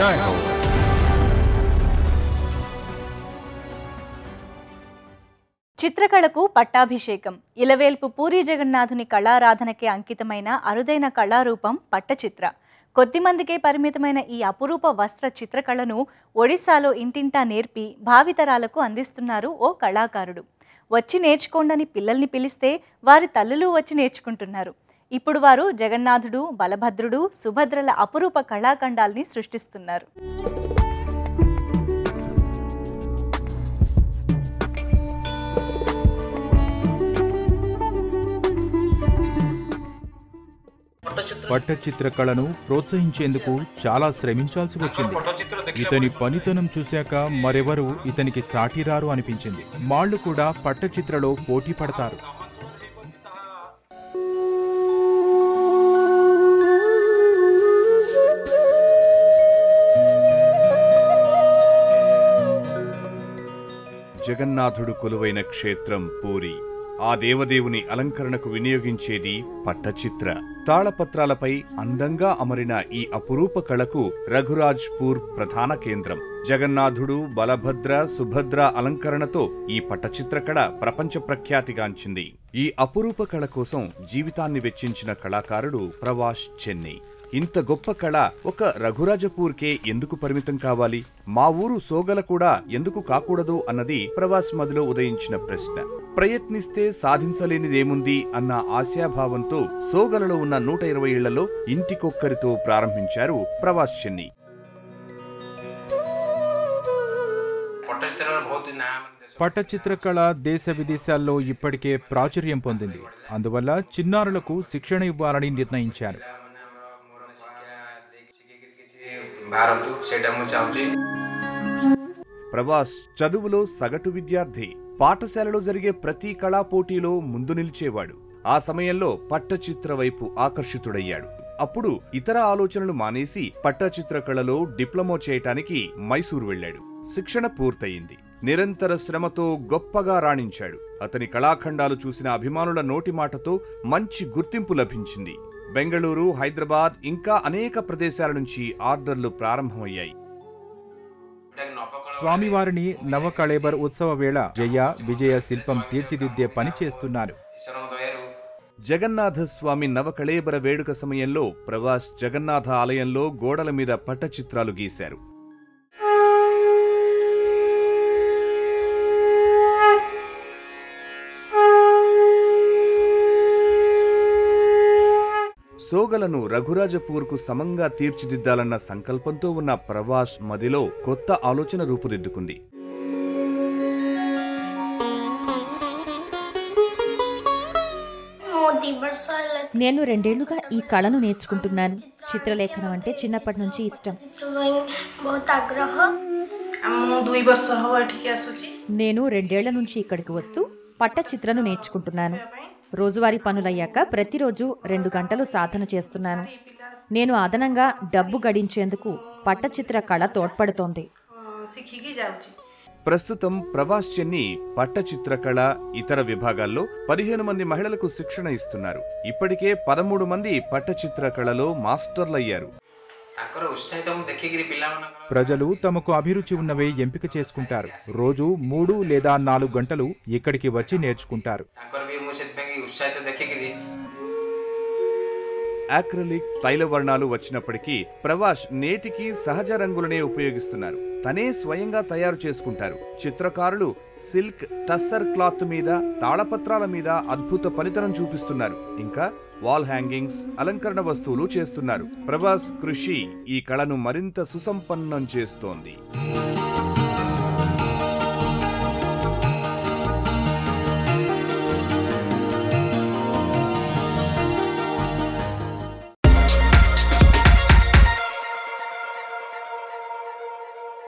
జై హో చిత్రకళకు పట్టాభిషేకం ఇలవేల్పు పూరి జగన్నాథుని కళారాధనకే అంకితమైన అరుదైన కళారూపం పట్టచిత్ర కొద్దిమందికే పరిమితమైన ఈ అపురూప వస్త్ర చిత్రకళను ఒడిశాలో ఇంటింటా నేర్పి భావితరాలకు అందిస్తున్నారు ఓ కళాకారుడు వచ్చి నేర్చుకోండని పిల్లల్ని పిలిస్తే వారి తల్లులు వచ్చి నేర్చుకుంటున్నారు ఇప్పుడు వారు జగన్నాథుడు బలభద్రుడు సుభద్రల అపురూప కళాఖండాల్ని సృష్టిస్తున్నారు పట్టచిత్ర కళను ప్రోత్సహించేందుకు చాలా శ్రమించాల్సి వచ్చింది ఇతని పనితనం చూశాక మరెవరు ఇతనికి సాటిరారు అనిపించింది మాళ్లు కూడా పట్టచిత్రలో పోటీ పడతారు జగన్నాథుడు కొలువైన క్షేత్రం పూరి ఆ దేవదేవుని అలంకరణకు వినియోగించేది పట్టచిత్ర తాళపత్రాలపై అందంగా అమరిన ఈ అపురూప కళకు రఘురాజ్పూర్ ప్రధాన కేంద్రం జగన్నాథుడు బలభద్ర సుభద్ర అలంకరణతో ఈ పట్టచిత్ర కళ ప్రపంచ ప్రఖ్యాతిగాంచింది ఈ అపురూప కళ కోసం జీవితాన్ని వెచ్చించిన కళాకారుడు ప్రవాష్ చెన్నై ఇంత గొప్ప కళ ఒక రఘురాజపూర్కే ఎందుకు పరిమితం కావాలి మా ఊరు సోగల కూడా ఎందుకు కాకూడదు అన్నది ప్రవాస్ మదిలో ఉదయించిన ప్రశ్న ప్రయత్నిస్తే సాధించలేనిదేముంది అన్న ఆశాభావంతో సోగలలో ఉన్న నూట ఇరవై ఇళ్లలో ఇంటికొక్కరితో ప్రారంభించారు ప్రవాస్ చెన్ని ପଟ୍ଟଚିତ୍ରର ବହୁତ ନାଁ ମାନେ ଦେଶ పట్టచిత్ర కళ దేశ విదేశాల్లో ఇప్పటికే ప్రాచుర్యం పొందింది అందువల్ల చిన్నారులకు శిక్షణ ఇవ్వాలని నిర్ణయించారు ମାନେ ଆମର ମୋର ଶିକ୍ଷା ଦେଇକି ଶିଖେଇକିରି କିଛି ବାହାରନ୍ତୁ ସେଇଟା ମୁଁ ଚାହୁଁଛି ప్రవాస్ చదువులో సగటు విద్యార్థి పాఠశాలలో జరిగే ప్రతి కళా పోటీలో ముందు నిలిచేవాడు ఆ సమయంలో పట్టచిత్ర వైపు ఆకర్షితుడయ్యాడు అప్పుడు ఇతర ఆలోచనలు మానేసి పట్టచిత్ర కళలో డిప్లొమా చేయటానికి మైసూరు వెళ్ళాడు శిక్షణ పూర్తయింది నిరంతర శ్రమతో గొప్పగా రాణించాడు అతని కళాఖండాలు చూసిన అభిమానుల నోటి మాటతో మంచి గుర్తింపు లభించింది బెంగళూరు హైదరాబాద్ ఇంకా అనేక ప్రదేశాల నుంచి ఆర్డర్లు ప్రారంభమయ్యాయి ଏଟାକି ନବକଳ స్వామివారిని నవకళేబర్ ఉత్సవ వేళ జయ విజయ శిల్పం తీర్చిదిద్దే పని చేస్తున్నారు ଈଶ୍ୱରଙ୍କ ଦୟାରୁ జగన్నాథ స్వామి నవకళేబర వేడుక సమయంలో ప్రవాస్ జగన్నాథ ఆలయంలో గోడల మీద పట్టచిత్రాలు గీశారు సోగలను రఘురాజపూర్కు సమంగా తీర్చిదిద్దాలన్న సంకల్పంతో ఉన్న ప్రవాస్ మదిలో కొత్త ఆలోచన రూపుదిద్దుకుంది నేను రెండేళ్లుగా ఈ కళను నేర్చుకుంటున్నాను చిత్రలేఖనం అంటే చిన్నప్పటి నుంచి ఇష్టం ଡ୍ରଇଂ ବହୁତ ଆଗ୍ରହ ମୁଁ ଦୁଇ ବର୍ଷ ହବ ଏଠିକି ଆସୁଛି నేను రెండేళ్ల నుంచి ఇక్కడికి వస్తూ పట్టచిత్రను నేర్చుకుంటున్నాను రోజువారీ పనులయ్యాక ప్రతిరోజు రెండు గంటలు సాధన చేస్తున్నాను నేను అదనంగా డబ్బు గడించేందుకు పట్టచిత్ర కళ తోడ్పడుతోంది ହଁ, ଶିଖିକି ଯାଉଛି ప్రస్తుతం ప్రవాస్ చెన్ని పట్టచిత్రకళ ఇతర విభాగాల్లో పదిహేను మంది మహిళలకు శిక్షణ ఇస్తున్నారు ఇప్పటికే పదమూడు మంది పట్టచిత్ర కళలో మాస్టర్లయ్యారు ତାଙ୍କର ଉତ୍ସାହିତ ମୁଁ ଦେଖିକିରି ପିଲାମାନଙ୍କର ప్రజలు తమకు అభిరుచి ఉన్నవే ఎంపిక చేసుకుంటారు రోజు మూడు లేదా నాలుగు గంటలు ఇక్కడికి వచ్చి నేర్చుకుంటారు ତାଙ୍କର ବି ମୁଁ ସେଥିପାଇଁ ଉତ୍ସାହିତ ଦେଖିକିରି ఆక్రలిక్ తైల వర్ణాలు వచ్చినప్పటికీ ప్రవాష్ నేటికి సహజ రంగులనే ఉపయోగిస్తున్నారు తనే స్వయంగా తయారు చేసుకుంటారు చిత్రకారులు సిల్క్ టస్సర్ క్లాత్ మీద తాళపత్రాల మీద అద్భుత పనితనం చూపిస్తున్నారు ఇంకా వాల్ హ్యాంగింగ్స్ అలంకరణ వస్తువులు చేస్తున్నారు ప్రభాస్ కృషి ఈ కళను మరింత సుసంపన్నం చేస్తోంది